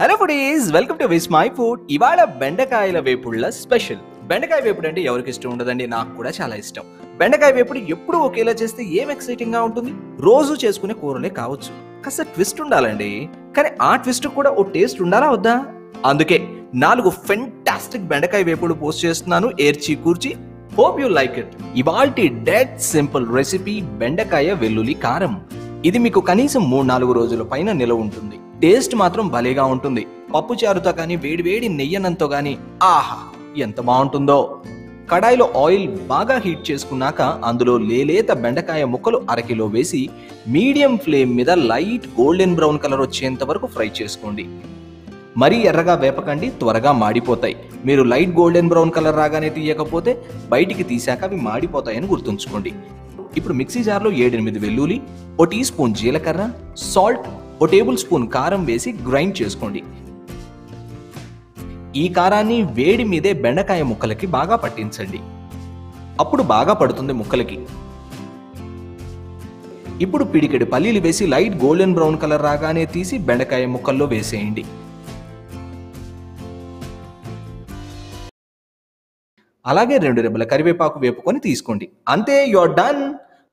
hello foodies welcome to విస్ my food ఇవాళ బెండకాయల వేపుళ్ళ స్పెషల్ బెండకాయ వేపుడు అంటే ఎవరికి ఇష్టం ఉండదండి నాకు కూడా చాలా ఇష్టం బెండకాయ వేపుడు ఎప్పుడు ఒకేలా చేస్తే ఏం ఎక్సైటింగ్ గా ఉంటుంది రోజు చేసుకునే కూరలే కావచ్చు కాస్త ట్విస్ట్ ఉండాలండి కానీ ఆ ట్విస్ట్ కూడా ఓ టేస్ట్ ఉండాలా వద్దా అందుకే నాలుగు ఫెంటాస్టిక్ బెండకాయ వేపుడు పోస్ట్ చేస్తున్నాను ఏర్చి కూర్చి హోప్ యు లైక్ ఇట్ ఇవాల్టి డెడ్ సింపుల్ రెసిపీ బెండకాయ వెల్లుల్లి కారం ఇది మీకు కనీసం మూడు నాలుగు రోజుల పైన నిలవ ఉంటుంది టేస్ట్ మాత్రం భలేగా ఉంటుంది పప్పు చారుతో కానీ వేడివేడి నెయ్యనంతో కానీ ఆహా ఎంత బాగుంటుందో కడాయిలో ఆయిల్ బాగా హీట్ చేసుకున్నాక అందులో లేలేత బెండకాయ ముక్కలు అరకిలో వేసి మీడియం ఫ్లేమ్ మీద లైట్ గోల్డెన్ బ్రౌన్ కలర్ వచ్చేంత వరకు ఫ్రై చేసుకోండి మరీ ఎర్రగా వేపకండి త్వరగా మాడిపోతాయి మీరు లైట్ గోల్డెన్ బ్రౌన్ కలర్ రాగానే తీయకపోతే బయటికి తీసాక అవి మాడిపోతాయని గుర్తుంచుకోండి ఇప్పుడు మిక్సీ జార్లో ఏడెనిమిది వెల్లుల్లి ఓ టీ స్పూన్ జీలకర్ర సాల్ట్ ఓ టేబుల్ స్పూన్ కారం వేసి గ్రైండ్ చేసుకోండి ఈ కారాన్ని వేడి మీదే బెండకాయ ముక్కలకి బాగా పట్టించండి అప్పుడు బాగా పడుతుంది ముక్కలకి ఇప్పుడు పిడికెడు పల్లీలు వేసి లైట్ గోల్డెన్ బ్రౌన్ కలర్ రాగానే తీసి బెండకాయ ముక్కల్లో వేసేయండి అలాగే రెండు రెబ్బల కరివేపాకు వేపుకొని తీసుకోండి అంతే యువర్ డన్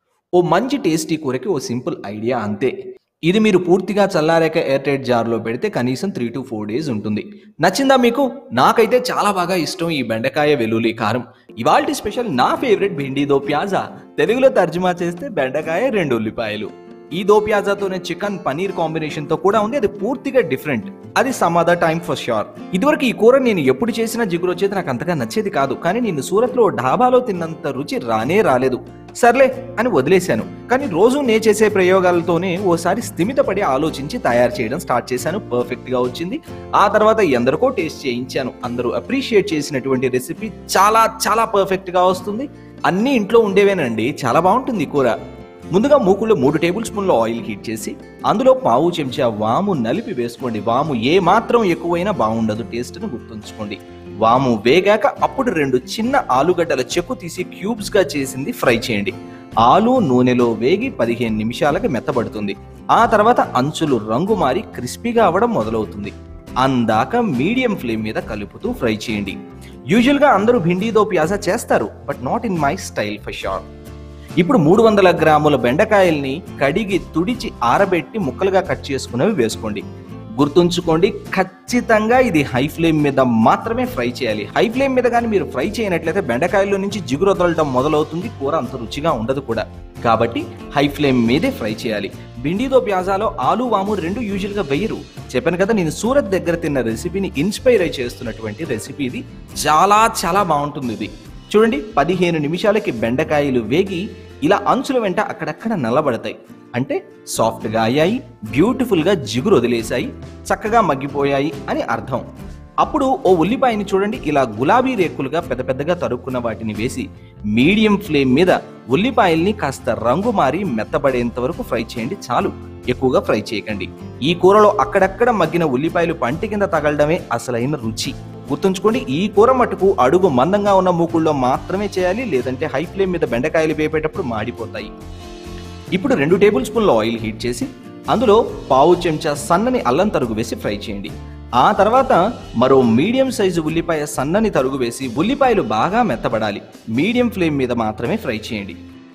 ఓ మంచి టేస్టీ కూరకి ఓ సింపుల్ ఐడియా అంతే ఇది మీరు పూర్తిగా చల్లారాక ఎయిర్ టైట్ జార్లో పెడితే కనీసం త్రీ టు ఫోర్ డేస్ ఉంటుంది నచ్చిందా మీకు నాకైతే చాలా బాగా ఇష్టం ఈ బెండకాయ వెల్లుల్లి కారం ఇవాల్టి స్పెషల్ నా ఫేవరెట్ భిండి దో ప్యాజా తెలుగులో తర్జుమా చేస్తే బెండకాయ రెండు ఉల్లిపాయలు ఈ దో ప్యాజాతోనే చికెన్ పనీర్ కాంబినేషన్ తో కూడా ఉంది అది పూర్తిగా డిఫరెంట్ అది some other time for sure ఇదివరకు ఈ కూర నేను ఎప్పుడు చేసినా జిగురు వచ్చేది నాకు అంతగా నచ్చేది కాదు కానీ నేను సూరత్ లో ఢాబాలో తిన్నంత రుచి రానే రాలేదు సర్లే అని వదిలేశాను కానీ రోజు నే చేసే ప్రయోగాలతోనే ఓసారి స్థిమితపడి ఆలోచించి తయారు చేయడం స్టార్ట్ చేశాను పర్ఫెక్ట్ గా వచ్చింది ఆ తర్వాత ఎందరికో టేస్ట్ చేయించాను అందరూ అప్రిషియేట్ చేసినటువంటి రెసిపీ చాలా చాలా పర్ఫెక్ట్ గా వస్తుంది అన్ని ఇంట్లో ఉండేవేనండి చాలా బాగుంటుంది ఈ కూర ముందుగా మూకుల్లో మూడు టేబుల్ స్పూన్ల ఆయిల్ హీట్ చేసి అందులో పావు చెంచా వాము నలిపి వేసుకోండి వాము ఏ మాత్రం ఎక్కువైనా బాగుండదు టేస్ట్ను గుర్తుంచుకోండి వాము వేగాక అప్పుడు రెండు చిన్న ఆలుగడ్డల చెక్కు తీసి క్యూబ్స్ గా చేసింది ఫ్రై చేయండి ఆలు నూనెలో వేగి పదిహేను నిమిషాలకి మెత్తబడుతుంది ఆ తర్వాత అంచులు రంగు మారి క్రిస్పీగా అవ్వడం మొదలవుతుంది అందాక మీడియం ఫ్లేమ్ మీద కలుపుతూ ఫ్రై చేయండి యూజువల్గా అందరూ భిండీతో ప్యాజా చేస్తారు but not in my style for sure ఇప్పుడు మూడు వందల గ్రాముల బెండకాయల్ని కడిగి తుడిచి ఆరబెట్టి ముక్కలుగా కట్ చేసుకున్నవి వేసుకోండి గుర్తుంచుకోండి ఖచ్చితంగా ఇది హై ఫ్లేమ్ మీద మాత్రమే ఫ్రై చేయాలి హై ఫ్లేమ్ మీద కానీ మీరు ఫ్రై చేయనట్లయితే బెండకాయల్లో నుంచి జిగురు వదలడం మొదలవుతుంది కూర అంత రుచిగా ఉండదు కూడా కాబట్టి హై ఫ్లేమ్ మీదే ఫ్రై చేయాలి భిండితో ప్యాజాలో ఆలు వాము రెండు యూజువల్గా వేయరు చెప్పాను కదా నేను సూరత్ దగ్గర తిన్న రెసిపీని ఇన్స్పైర్ అయి చేస్తున్నటువంటి రెసిపీ ఇది చాలా చాలా బాగుంటుంది ఇది చూడండి పదిహేను నిమిషాలకి బెండకాయలు వేగి ఇలా అంచుల వెంట అక్కడక్కడ నల్లబడతాయి అంటే సాఫ్ట్గా అయ్యాయి బ్యూటిఫుల్గా జిగురు వదిలేశాయి చక్కగా మగ్గిపోయాయి అని అర్థం అప్పుడు ఓ ఉల్లిపాయని చూడండి ఇలా గులాబీ రేకులుగా పెద్ద పెద్దగా తరుక్కున్న వాటిని వేసి మీడియం ఫ్లేమ్ మీద ఉల్లిపాయల్ని కాస్త రంగు మారి మెత్తబడేంత వరకు ఫ్రై చేయండి చాలు ఎక్కువగా ఫ్రై చేయకండి ఈ కూరలో అక్కడక్కడ మగ్గిన ఉల్లిపాయలు పంటి కింద తగలడమే అసలైన రుచి గుర్తుంచుకోండి ఈ కూర మటుకు అడుగు మందంగా ఉన్న మూకుల్లో మాత్రమే చేయాలి లేదంటే హై ఫ్లేమ్ మీద బెండకాయలు వేపేటప్పుడు మాడిపోతాయి ఇప్పుడు రెండు టేబుల్ స్పూన్ల ఆయిల్ హీట్ చేసి అందులో పావు చెంచా సన్నని అల్లం తరుగు వేసి ఫ్రై చేయండి ఆ తర్వాత మరో మీడియం సైజు ఉల్లిపాయ సన్నని తరుగు వేసి ఉల్లిపాయలు బాగా మెత్తబడాలి మీడియం ఫ్లేమ్ మీద మాత్రమే ఫ్రై చేయండి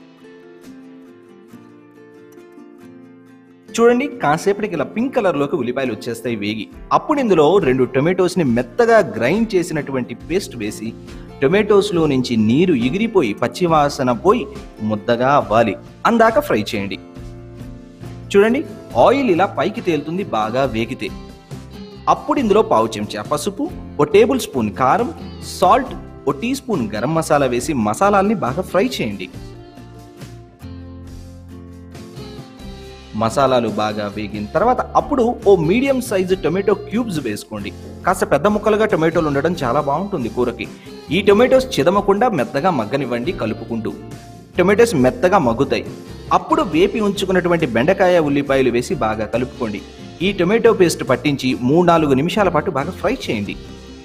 చూడండి కాసేపటికి ఇలా పింక్ కలర్ లోకి ఉల్లిపాయలు వచ్చేస్తాయి వేగి అప్పుడు ఇందులో రెండు టొమాటోస్ ని మెత్తగా గ్రైండ్ చేసినటువంటి పేస్ట్ వేసి టొమాటోస్ లో నుంచి నీరు ఎగిరిపోయి పచ్చివాసన పోయి ముద్దగా అవ్వాలి అందాక ఫ్రై చేయండి చూడండి ఆయిల్ ఇలా పైకి తేలుతుంది బాగా వేగితే అప్పుడు ఇందులో పావు చెంచా పసుపు ఓ టేబుల్ స్పూన్ కారం సాల్ట్ ఓ టీ స్పూన్ గరం మసాలా వేసి మసాలాల్ని బాగా ఫ్రై చేయండి మసాలాలు బాగా వేగిన తర్వాత అప్పుడు ఓ మీడియం సైజు టొమాటో క్యూబ్స్ వేసుకోండి కాస్త పెద్ద ముక్కలుగా టొమాటోలు ఉండడం చాలా బాగుంటుంది కూరకి ఈ టొమాటోస్ చిదమకుండా మెత్తగా మగ్గనివ్వండి కలుపుకుంటూ టొమాటోస్ మెత్తగా మగ్గుతాయి అప్పుడు వేపి ఉంచుకున్నటువంటి బెండకాయ ఉల్లిపాయలు వేసి బాగా కలుపుకోండి ఈ టొమాటో పేస్ట్ పట్టించి మూడు నాలుగు నిమిషాల పాటు బాగా ఫ్రై చేయండి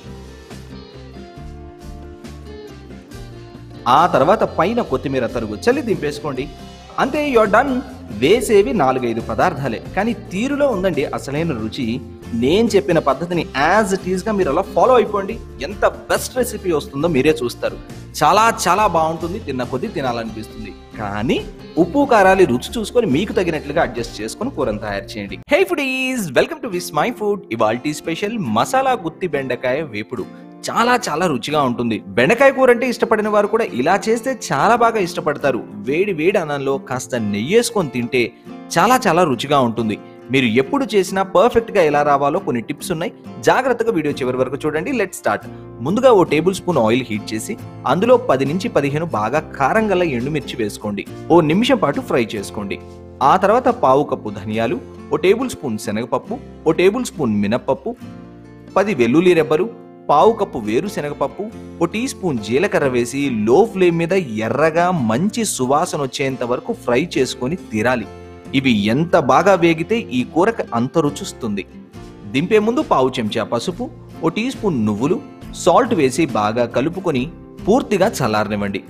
ఆ తర్వాత పైన కొత్తిమీర తరుగు చల్లి దింపేసుకోండి అంతే యువర్ డన్ వేసేవి నాలుగైదు పదార్థాలే కానీ తీరులో ఉందండి అసలైన రుచి నేను చెప్పిన పద్ధతిని యాజ్ ఇట్ ఈస్గా మీరు అలా ఫాలో అయిపోండి ఎంత బెస్ట్ రెసిపీ వస్తుందో మీరే చూస్తారు చాలా చాలా బాగుంటుంది తిన్న కొద్దీ తినాలనిపిస్తుంది కానీ ఉప్పు కారాలి రుచి చూసుకొని మీకు తగినట్లుగా అడ్జస్ట్ చేసుకొని కూరను తయారు చేయండి హే ఫుడీస్ వెల్కమ్ టు విస్ మై ఫుడ్ ఇవాల్టీ స్పెషల్ మసాలా గుత్తి బెండకాయ వేపుడు చాలా చాలా రుచిగా ఉంటుంది బెండకాయ కూర అంటే ఇష్టపడిన వారు కూడా ఇలా చేస్తే చాలా బాగా ఇష్టపడతారు వేడి వేడి అన్నంలో కాస్త నెయ్యి వేసుకొని తింటే చాలా చాలా రుచిగా ఉంటుంది మీరు ఎప్పుడు చేసినా పర్ఫెక్ట్ గా ఎలా రావాలో కొన్ని టిప్స్ ఉన్నాయి జాగ్రత్తగా వీడియో చివరి వరకు చూడండి లెట్ స్టార్ట్ ముందుగా ఓ టేబుల్ స్పూన్ ఆయిల్ హీట్ చేసి అందులో పది నుంచి పదిహేను బాగా కారం గల ఎండుమిర్చి వేసుకోండి ఓ నిమిషం పాటు ఫ్రై చేసుకోండి ఆ తర్వాత పావు కప్పు ధనియాలు ఓ టేబుల్ స్పూన్ శనగపప్పు ఓ టేబుల్ స్పూన్ మినప్పప్పు పది వెల్లుల్లి రెబ్బలు పావు కప్పు వేరుశనగపప్పు ఓ టీ స్పూన్ జీలకర్ర వేసి లో ఫ్లేమ్ మీద ఎర్రగా మంచి సువాసన వచ్చేంత వరకు ఫ్రై చేసుకొని తీరాలి ఇవి ఎంత బాగా వేగితే ఈ కూరకు అంత రుచిస్తుంది దింపే ముందు పావు చెంచా పసుపు ఓ టీ స్పూన్ నువ్వులు సాల్ట్ వేసి బాగా కలుపుకొని పూర్తిగా చల్లారనివ్వండి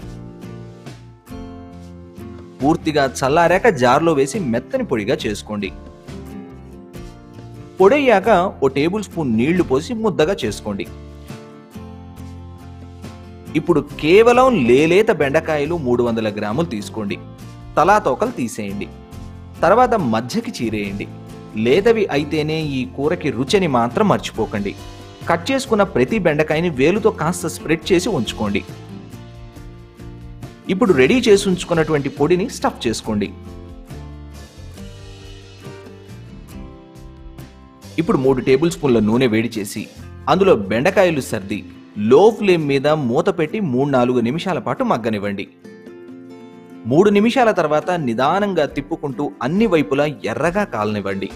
పూర్తిగా చల్లారాక జార్లో వేసి మెత్తని పొడిగా చేసుకోండి పొడయ్యాక ఓ టేబుల్ స్పూన్ నీళ్లు పోసి ముద్దగా చేసుకోండి ఇప్పుడు కేవలం లేలేత బెండకాయలు మూడు వందల గ్రాములు తీసుకోండి తలా తోకలు తీసేయండి తర్వాత మధ్యకి చీరేయండి లేతవి అయితేనే ఈ కూరకి రుచిని మాత్రం మర్చిపోకండి కట్ చేసుకున్న ప్రతి బెండకాయని వేలుతో కాస్త స్ప్రెడ్ చేసి ఉంచుకోండి ఇప్పుడు రెడీ చేసి ఉంచుకున్నటువంటి పొడిని స్టఫ్ చేసుకోండి ఇప్పుడు మూడు టేబుల్ స్పూన్ల నూనె వేడి చేసి అందులో బెండకాయలు సర్ది లో ఫ్లేమ్ మీద మూత పెట్టి మూడు నాలుగు నిమిషాల పాటు మగ్గనివ్వండి మూడు నిమిషాల తర్వాత నిదానంగా తిప్పుకుంటూ అన్ని వైపులా ఎర్రగా కాలనివ్వండి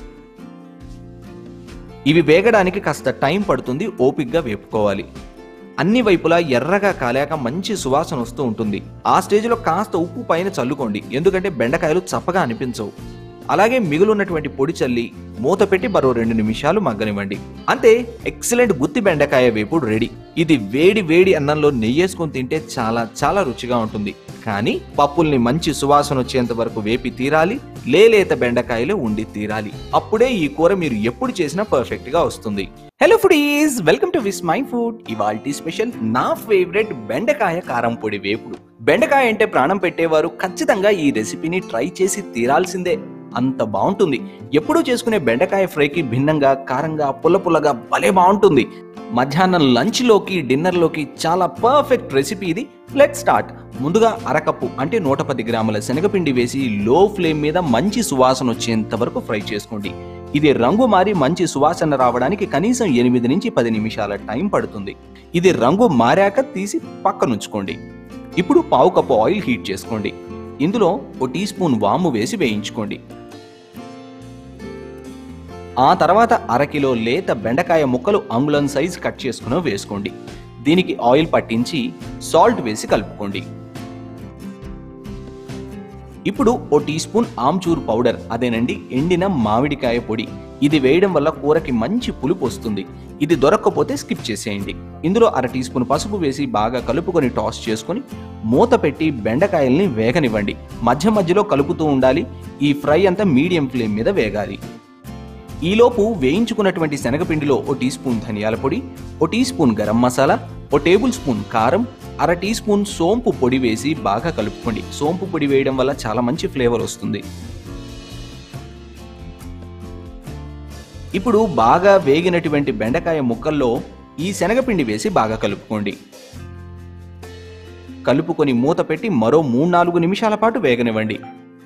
ఇవి వేగడానికి కాస్త టైం పడుతుంది ఓపిగ్గా వేపుకోవాలి అన్ని వైపులా ఎర్రగా కాలాక మంచి సువాసన వస్తూ ఉంటుంది ఆ స్టేజ్లో కాస్త ఉప్పు పైన చల్లుకోండి ఎందుకంటే బెండకాయలు చప్పగా అనిపించవు అలాగే మిగులున్నటువంటి పొడి చల్లి మూత పెట్టి మరో రెండు నిమిషాలు మగ్గనివ్వండి అంతే ఎక్సలెంట్ గుత్తి బెండకాయ వేపుడు రెడీ ఇది వేడి వేడి అన్నంలో నెయ్యేసుకొని తింటే చాలా చాలా రుచిగా ఉంటుంది కానీ పప్పుల్ని మంచి సువాసన వచ్చేంత వరకు వేపి తీరాలి లేలేత బెండకాయలు ఉండి తీరాలి అప్పుడే ఈ కూర మీరు ఎప్పుడు చేసినా పర్ఫెక్ట్ గా వస్తుంది హలో ఫుడీస్ వెల్కమ్ టు విస్ మై ఫుడ్ ఇవాల్టి స్పెషల్ నా ఫేవరెట్ బెండకాయ కారం పొడి వేపుడు బెండకాయ అంటే ప్రాణం పెట్టేవారు ఖచ్చితంగా ఈ రెసిపీని ట్రై చేసి తీరాల్సిందే అంత బాగుంటుంది ఎప్పుడూ చేసుకునే బెండకాయ ఫ్రైకి భిన్నంగా కారంగా పుల్ల పుల్లగా భలే బాగుంటుంది మధ్యాహ్నం లంచ్లోకి డిన్నర్లోకి చాలా పర్ఫెక్ట్ రెసిపీ ఇది లెట్ స్టార్ట్ ముందుగా అరకప్పు అంటే నూట పది గ్రాముల శనగపిండి వేసి లో ఫ్లేమ్ మీద మంచి సువాసన వచ్చేంత వరకు ఫ్రై చేసుకోండి ఇది రంగు మారి మంచి సువాసన రావడానికి కనీసం ఎనిమిది నుంచి పది నిమిషాల టైం పడుతుంది ఇది రంగు మారాక తీసి పక్కనుంచుకోండి ఇప్పుడు పావు కప్పు ఆయిల్ హీట్ చేసుకోండి ఇందులో ఓ టీ స్పూన్ వాము వేసి వేయించుకోండి ఆ తర్వాత అరకిలో లేత బెండకాయ ముక్కలు అంగుళం సైజ్ కట్ చేసుకుని వేసుకోండి దీనికి ఆయిల్ పట్టించి సాల్ట్ వేసి కలుపుకోండి ఇప్పుడు ఓ టీ స్పూన్ ఆమ్చూర్ పౌడర్ అదేనండి ఎండిన మామిడికాయ పొడి ఇది వేయడం వల్ల కూరకి మంచి పులుపు వస్తుంది ఇది దొరక్కపోతే స్కిప్ చేసేయండి ఇందులో అర టీ స్పూన్ పసుపు వేసి బాగా కలుపుకొని టాస్ చేసుకొని మూత పెట్టి బెండకాయల్ని వేగనివ్వండి మధ్య మధ్యలో కలుపుతూ ఉండాలి ఈ ఫ్రై అంతా మీడియం ఫ్లేమ్ మీద వేగాలి ఈలోపు వేయించుకున్నటువంటి శనగపిండిలో ఓ టీ స్పూన్ ధనియాల పొడి ఓ టీ స్పూన్ గరం మసాలా ఓ టేబుల్ స్పూన్ కారం అర టీ స్పూన్ సోంపు పొడి వేసి బాగా కలుపుకోండి సోంపు పొడి వేయడం వల్ల చాలా మంచి ఫ్లేవర్ వస్తుంది ఇప్పుడు బాగా వేగినటువంటి బెండకాయ ముక్కల్లో ఈ శనగపిండి వేసి బాగా కలుపుకోండి కలుపుకొని మూత పెట్టి మరో మూడు నాలుగు నిమిషాల పాటు వేగనివ్వండి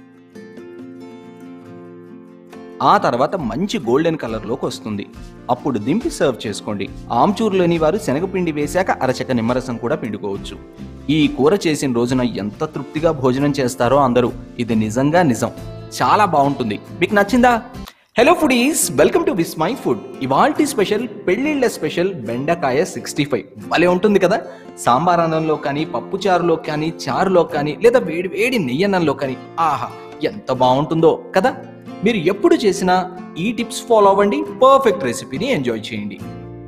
ఆ తర్వాత మంచి గోల్డెన్ కలర్లోకి వస్తుంది అప్పుడు దింపి సర్వ్ చేసుకోండి ఆమ్చూరు లేని వారు శనగపిండి వేశాక అరచక నిమ్మరసం కూడా పిండుకోవచ్చు ఈ కూర చేసిన రోజున ఎంత తృప్తిగా భోజనం చేస్తారో అందరూ ఇది నిజంగా నిజం చాలా బాగుంటుంది మీకు నచ్చిందా హలో ఫుడీస్ వెల్కమ్ టు విస్ మై ఫుడ్ ఇవాల్టి స్పెషల్ పెళ్ళిళ్ళ స్పెషల్ బెండకాయ సిక్స్టీ ఫైవ్ భలే ఉంటుంది కదా సాంబార్ అన్నంలో కానీ పప్పు చారులో కానీ చారులో కానీ లేదా వేడి వేడి నెయ్యన్నంలో కానీ ఆహా ఎంత బాగుంటుందో కదా మీరు ఎప్పుడు చేసినా ఈ టిప్స్ ఫాలో అవ్వండి పర్ఫెక్ట్ రెసిపీని ఎంజాయ్ చేయండి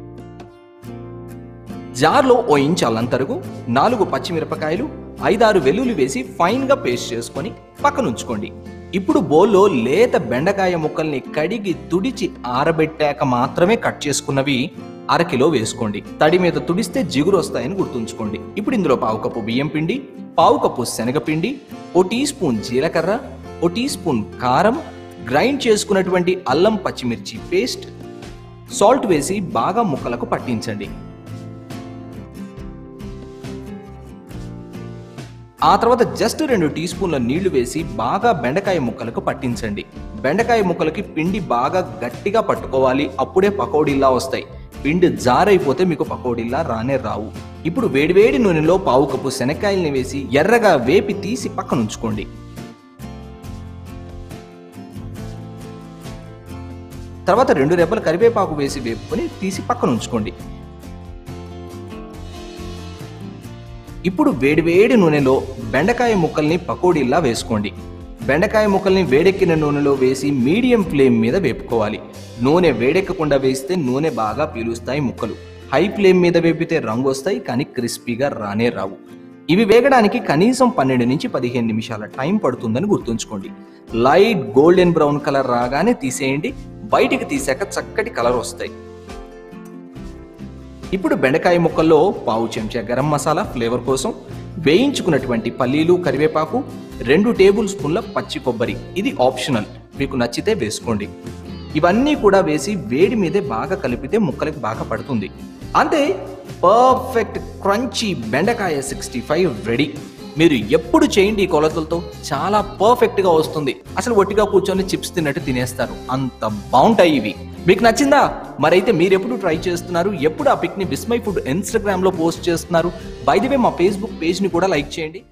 జార్లో ఓ ఇంచ్ అల్లం తరుగు నాలుగు పచ్చిమిరపకాయలు ఐదారు వెల్లుల్లి వేసి ఫైన్గా పేస్ట్ చేసుకొని పక్కనుంచుకోండి ఇప్పుడు బౌల్లో లేత బెండకాయ ముక్కల్ని కడిగి తుడిచి ఆరబెట్టాక మాత్రమే కట్ చేసుకున్నవి అరకిలో వేసుకోండి తడి మీద తుడిస్తే జిగురు వస్తాయని గుర్తుంచుకోండి ఇప్పుడు ఇందులో పావు కప్పు బియ్యం పిండి పావు కప్పు శనగపిండి ఓ టీ స్పూన్ జీలకర్ర ఓ టీ స్పూన్ కారం గ్రైండ్ చేసుకున్నటువంటి అల్లం పచ్చిమిర్చి పేస్ట్ సాల్ట్ వేసి బాగా ముక్కలకు పట్టించండి ఆ తర్వాత జస్ట్ రెండు టీ స్పూన్ల నీళ్లు వేసి బాగా బెండకాయ ముక్కలకు పట్టించండి బెండకాయ ముక్కలకి పిండి బాగా గట్టిగా పట్టుకోవాలి అప్పుడే పకోడీలా వస్తాయి పిండి జారైపోతే మీకు పకోడీలా రానే రావు ఇప్పుడు వేడివేడి నూనెలో పావు కప్పు శనక్కాయల్ని వేసి ఎర్రగా వేపి తీసి పక్కన ఉంచుకోండి తర్వాత రెండు రెబ్బల కరివేపాకు వేసి వేపుకొని తీసి పక్కన ఉంచుకోండి ఇప్పుడు వేడివేడి నూనెలో బెండకాయ ముక్కల్ని పకోడీలా వేసుకోండి బెండకాయ ముక్కల్ని వేడెక్కిన నూనెలో వేసి మీడియం ఫ్లేమ్ మీద వేపుకోవాలి నూనె వేడెక్కకుండా వేస్తే నూనె బాగా పీలుస్తాయి ముక్కలు హై ఫ్లేమ్ మీద వేపితే రంగు వస్తాయి కానీ క్రిస్పీగా రానే రావు ఇవి వేగడానికి కనీసం పన్నెండు నుంచి పదిహేను నిమిషాల టైం పడుతుందని గుర్తుంచుకోండి లైట్ గోల్డెన్ బ్రౌన్ కలర్ రాగానే తీసేయండి బయటికి తీసాక చక్కటి కలర్ వస్తాయి ఇప్పుడు బెండకాయ ముక్కల్లో పావు చెంచా గరం మసాలా ఫ్లేవర్ కోసం వేయించుకున్నటువంటి పల్లీలు కరివేపాకు రెండు టేబుల్ స్పూన్ల పచ్చి కొబ్బరి ఇది ఆప్షనల్ మీకు నచ్చితే వేసుకోండి ఇవన్నీ కూడా వేసి వేడి మీదే బాగా కలిపితే ముక్కలకి బాగా పడుతుంది అంతే పర్ఫెక్ట్ క్రంచీ బెండకాయ సిక్స్టీ ఫైవ్ రెడీ మీరు ఎప్పుడు చేయండి ఈ కొలతలతో చాలా పర్ఫెక్ట్ గా వస్తుంది అసలు ఒట్టిగా కూర్చొని చిప్స్ తిన్నట్టు తినేస్తారు అంత బాగుంటాయి ఇవి మీకు నచ్చిందా మరైతే మీరు ఎప్పుడు ట్రై చేస్తున్నారు ఎప్పుడు ఆ పిక్ ని విస్మై ఫుడ్ ఇన్స్టాగ్రామ్ లో పోస్ట్ చేస్తున్నారు బై ది వే మా ఫేస్బుక్ పేజ్ ని కూడా లైక్ చేయండి